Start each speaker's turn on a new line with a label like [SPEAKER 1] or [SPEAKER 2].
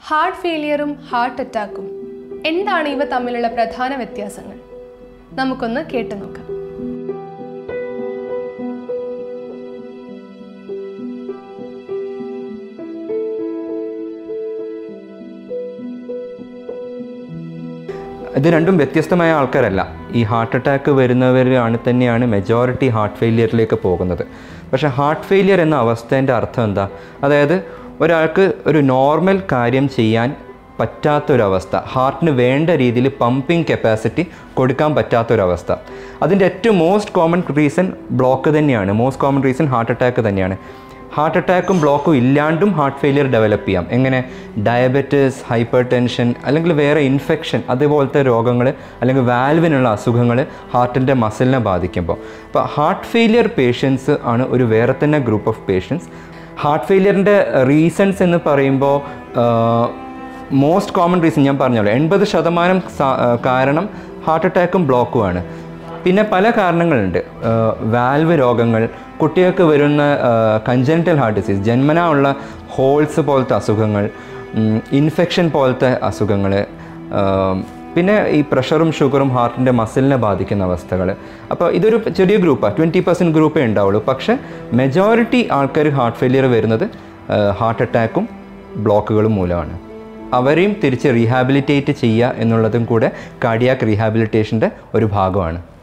[SPEAKER 1] heart ഫെയിലിയറും heart അറ്റാക്കും എന്താണ് ഇവ തമ്മിലുള്ള പ്രധാന വ്യത്യാസങ്ങൾ നമുക്കൊന്ന് കേട്ടു നോക്കാം
[SPEAKER 2] ഇത് രണ്ടും വ്യത്യസ്തമായ ആൾക്കാരല്ല ഈ ഹാർട്ട് അറ്റാക്ക് വരുന്നവരാണ് തന്നെയാണ് മെജോറിറ്റി ഹാർട്ട് ഫെയിലിയറിലേക്ക് പോകുന്നത് പക്ഷേ ഹാർട്ട് ഫെയിലിയർ എന്ന അവസ്ഥേൻ്റെ അർത്ഥം എന്താ അതായത് ഒരാൾക്ക് ഒരു നോർമൽ കാര്യം ചെയ്യാൻ പറ്റാത്തൊരവസ്ഥ ഹാർട്ടിന് വേണ്ട രീതിയിൽ പമ്പിങ് കപ്പാസിറ്റി കൊടുക്കാൻ പറ്റാത്തൊരവസ്ഥ അതിൻ്റെ ഏറ്റവും മോസ്റ്റ് കോമൺ റീസൺ ബ്ലോക്ക് തന്നെയാണ് most common reason heart attack തന്നെയാണ് ഹാർട്ട് അറ്റാക്കും ബ്ലോക്കും ഇല്ലാണ്ടും ഹാർട്ട് ഫെയിലിയർ ഡെവലപ്പ് ചെയ്യാം എങ്ങനെ ഡയബറ്റിസ് ഹൈപ്പർ ടെൻഷൻ അല്ലെങ്കിൽ വേറെ ഇൻഫെക്ഷൻ അതുപോലത്തെ രോഗങ്ങൾ അല്ലെങ്കിൽ വാൽവിനുള്ള അസുഖങ്ങൾ ഹാർട്ടിൻ്റെ മസിലിനെ ബാധിക്കുമ്പോൾ അപ്പോൾ ഹാർട്ട് ഫെയിലിയർ പേഷ്യൻസ് ആണ് ഒരു വേറെ തന്നെ ഗ്രൂപ്പ് ഓഫ് പേഷ്യൻസ് ഹാർട്ട് ഫെയിലിയറിൻ്റെ റീസൺസ് എന്ന് പറയുമ്പോൾ മോസ്റ്റ് കോമൺ റീസൺ ഞാൻ പറഞ്ഞല്ലോ എൺപത് ശതമാനം സ- ആ, കാരണം ഹാർട്ട് അറ്റാക്കും ബ്ലോക്കുമാണ് പിന്നെ പല കാരണങ്ങളുണ്ട് വാൽവ് രോഗങ്ങൾ കുട്ടികൾക്ക് വരുന്ന കഞ്ചനിറ്റൽ ഹാർട്ട് ഡിസീസ് ജന്മനാ ഉള്ള ഹോൾസ് പോലത്തെ അസുഖങ്ങൾ ഇൻഫെക്ഷൻ പോലത്തെ അസുഖങ്ങൾ പിന്നെ ഈ പ്രഷറും ഷുഗറും ഹാർട്ടിൻ്റെ മസിലിനെ ബാധിക്കുന്ന അവസ്ഥകൾ അപ്പോൾ ഇതൊരു ചെറിയ ഗ്രൂപ്പാണ് ട്വൻറ്റി പെർസെൻറ്റ് ഗ്രൂപ്പേ ഉണ്ടാവുള്ളൂ പക്ഷേ മെജോറിറ്റി ആൾക്കാർ ഹാർട്ട് ഫെയിലിയർ വരുന്നത് ഹാർട്ട് അറ്റാക്കും ബ്ലോക്കുകളും മൂലമാണ് അവരെയും തിരിച്ച് റീഹാബിലിറ്റേറ്റ് ചെയ്യുക എന്നുള്ളതും കൂടെ കാർഡിയാക് റീഹാബിലിറ്റേഷൻ്റെ ഒരു ഭാഗമാണ്